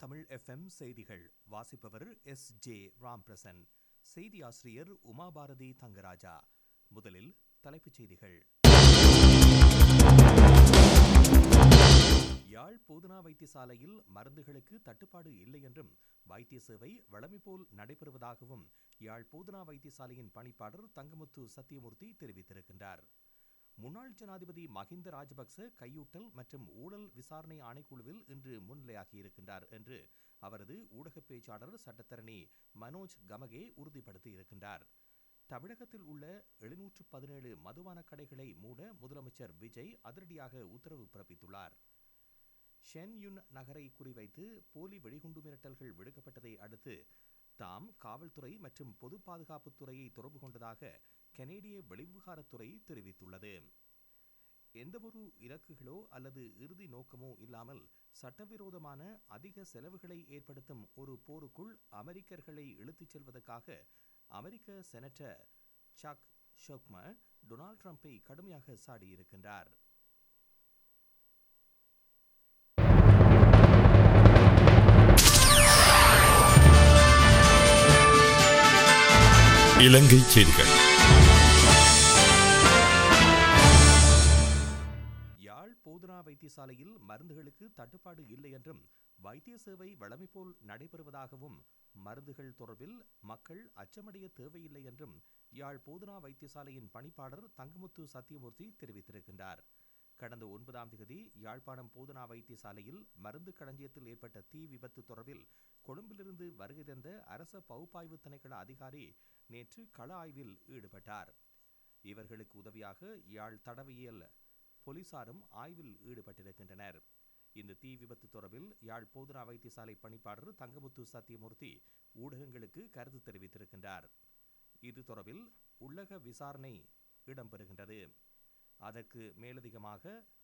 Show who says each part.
Speaker 1: Tamil FM செய்திகள் வாசிப்பவர் S J Ramprasan செய்தி ஆசிரியர் உமாபாரதி தங்கராஜா முதலில் தலைப்புச் செய்திகள் யாழ் போதனா வைத்தியசாலையில் மருந்துகளுக்கு தட்டுப்பாடு இல்லை என்றும் வைத்திய சேவை வழமை போல் நடைபெறுவதாகவும் யாழ் போதனா வைத்தியசாலையின் பணிப்பாளர் தங்கமுத்து சத்தியமூர்த்தி தெரிவித்திருக்கின்றார் முன்னாள் ஜனாதிபதி மஹிந்த ராஜபக்ச கையூட்டல் மற்றும் ஊழல் விசாரணை ஆணைக்குழுவில் இன்று முன்னிலையாகியிருக்கின்றார் என்று அவரது ஊடக பேச்சாளர் சட்டத்தரணி மனோஜ் கமகே உறுதிப்படுத்தியிருக்கின்றார் தமிழகத்தில் உள்ள எழுநூற்று பதினேழு மதுபான கடைகளை மூட முதலமைச்சர் விஜய் அதிரடியாக உத்தரவு பிறப்பித்துள்ளார் ஷென் யுன் நகரை குறிவைத்து போலி வெடிகுண்டு மிரட்டல்கள் விடுக்கப்பட்டதை அடுத்து தாம் காவல்துறை மற்றும் பொது பாதுகாப்புத் துறையை தொடர்பு கொண்டதாக கனேடிய வெளிவிவகாரத்துறை தெரிவித்துள்ளது எந்தவொரு இலக்குகளோ அல்லது இறுதி நோக்கமோ இல்லாமல் சட்டவிரோதமான அதிக செலவுகளை ஏற்படுத்தும் ஒரு போருக்குள் அமெரிக்கர்களை இழுத்துச் செல்வதற்காக அமெரிக்க செனட்டர் சக் ஷோக்மர் டொனால்ட் ட்ரம்பை கடுமையாக சாடியிருக்கின்றார்
Speaker 2: இலங்கை செய்திகள்
Speaker 1: யாழ் போதனா வைத்தியசாலையில் மருந்துகளுக்கு தட்டுப்பாடு இல்லை என்றும் வைத்திய சேவை வழமை போல் நடைபெறுவதாகவும் மருந்துகள் தொடர்பில் மக்கள் அச்சமடைய தேவையில்லை என்றும் யாழ் போதனா வைத்தியசாலையின் பணிப்பாளர் தங்கமுத்து சத்தியமூர்த்தி தெரிவித்திருக்கின்றார் கடந்த ஒன்பதாம் தேதி யாழ்ப்பாணம் போதனா வைத்தியசாலையில் மருந்து களஞ்சியத்தில் ஏற்பட்ட தீ விபத்து தொடர்பில் கொழும்பிலிருந்து வருகை தந்த அரச பகுப்பாய்வு திணைக்கள அதிகாரி நேற்று கள ஆய்வில் ஈடுபட்டார் இவர்களுக்கு உதவியாக யாழ் தடவியல் போலீசாரும் ஆய்வில் ஈடுபட்டிருக்கின்றனர் இந்த தீ விபத்து தொடர்பில் யாழ் போதனா வைத்தியசாலை பணிப்பாளர் தங்கமுத்து சத்தியமூர்த்தி ஊடகங்களுக்கு கருத்து தெரிவித்திருக்கின்றார் இது தொடர்பில் உள்ளக விசாரணை இடம்பெறுகின்றது அதற்கு மேலதிகமாக